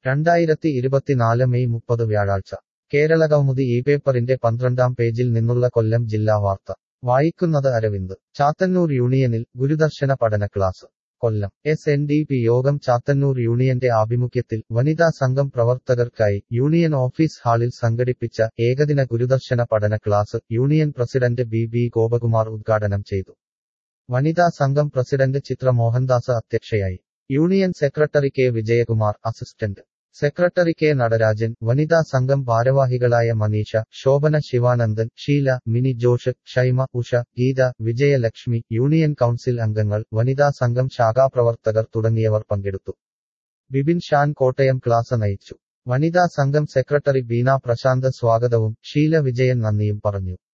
രണ്ടായിരത്തി ഇരുപത്തിനാല് മെയ് മുപ്പത് വ്യാഴാഴ്ച കേരളകൗമുദി ഈ പേപ്പറിന്റെ പന്ത്രണ്ടാം പേജിൽ നിന്നുള്ള കൊല്ലം ജില്ലാ വാർത്ത വായിക്കുന്നത് അരവിന്ദ് ചാത്തന്നൂർ യൂണിയനിൽ ഗുരുദർശന പഠന class Kollam S N D P യോഗം ചാത്തന്നൂർ യൂണിയന്റെ ആഭിമുഖ്യത്തിൽ വനിതാ സംഘം പ്രവർത്തകർക്കായി യൂണിയൻ ഓഫീസ് ഹാളിൽ സംഘടിപ്പിച്ച ഏകദിന ഗുരുദർശന പഠന class union president B B Gopakumar ഉദ്ഘാടനം ചെയ്തു വനിതാ സംഘം പ്രസിഡന്റ് ചിത്ര മോഹൻദാസ് അധ്യക്ഷയായി union secretary K Vijayakumar assistant secretary K Natarajan വനിതാ സംഘം ഭാരവാഹികളായ മനീഷ ശോഭന ശിവാനന്ദൻ ഷീല മിനി ജോഷ് ഷൈമ ഉഷ ഗീത വിജയലക്ഷ്മി യൂണിയൻ കൗൺസിൽ അംഗങ്ങൾ വനിതാ സംഘം ശാഖാപ്രവർത്തകർ തുടങ്ങിയവർ പങ്കെടുത്തു ബിബിൻ ഷാൻ കോട്ടയം ക്ലാസ് നയിച്ചു വനിതാ സംഘം സെക്രട്ടറി ബീന പ്രശാന്ത് സ്വാഗതവും ഷീല വിജയൻ നന്ദിയും പറഞ്ഞു